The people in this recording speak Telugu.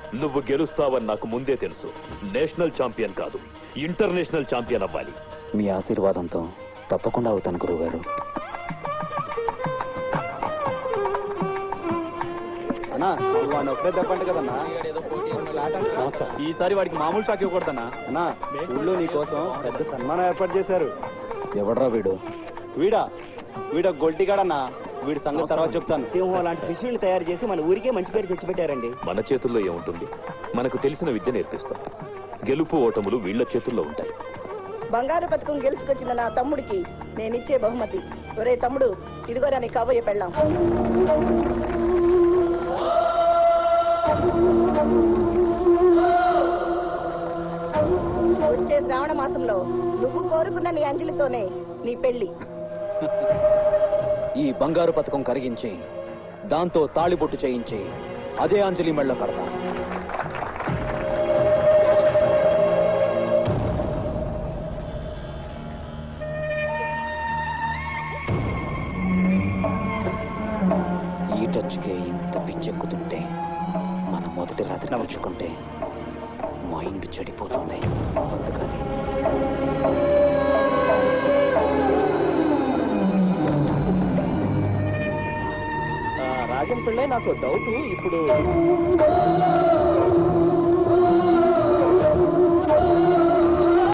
నువ్వు గెలుస్తావని నాకు ముందే తెలుసు నేషనల్ ఛాంపియన్ కాదు ఇంటర్నేషనల్ ఛాంపియన్ అవ్వాలి మీ ఆశీర్వాదంతో తప్పకుండా అవుతాను గురువుగారు అన్నా వాడిని ఒక్కడే తప్పండి కదన్నా ఈసారి వాడికి మామూలు షాక్ ఇవ్వకూడదన్నా అన్నా ఊళ్ళో నీ కోసం పెద్ద సన్మానం ఏర్పాటు చేశారు ఎవడ్రా వీడు వీడా వీడ గొడ్డిగాడన్నా వీడి సంగతి తర్వాత చెప్తాను సింహం లాంటి శిష్యుల్ని తయారు చేసి మన ఊరికే మంచి పేరు తెచ్చిపెట్టారండి మన చేతుల్లో ఏముంటుంది మనకు తెలిసిన విద్య నేర్పిస్తాం గెలుపు ఓటములు వీళ్ళ చేతుల్లో ఉంటాయి బంగారు పథకం గెలుచుకొచ్చిన నా తమ్ముడికి నేనిచ్చే బహుమతి ఒరే తమ్ముడు ఇదిగోరా నీ కాబోయే పెళ్ళాం వచ్చే శ్రావణ మాసంలో నువ్వు కోరుకున్న నీ అంజలితోనే నీ పెళ్లి ఈ బంగారు పథకం కరిగించి దాంతో తాళిబొట్టు చేయించి అదే అంజలి మెళ్ళ కడతా ఈ టచ్కే ఇంత పిచ్చెక్కుతుంటే మన మొదటి రాత్రి నడుచుకుంటే మైండ్ చెడిపోతుంది అందుకని రాజం పిళ్ళై నాకు డౌట్ ఇప్పుడు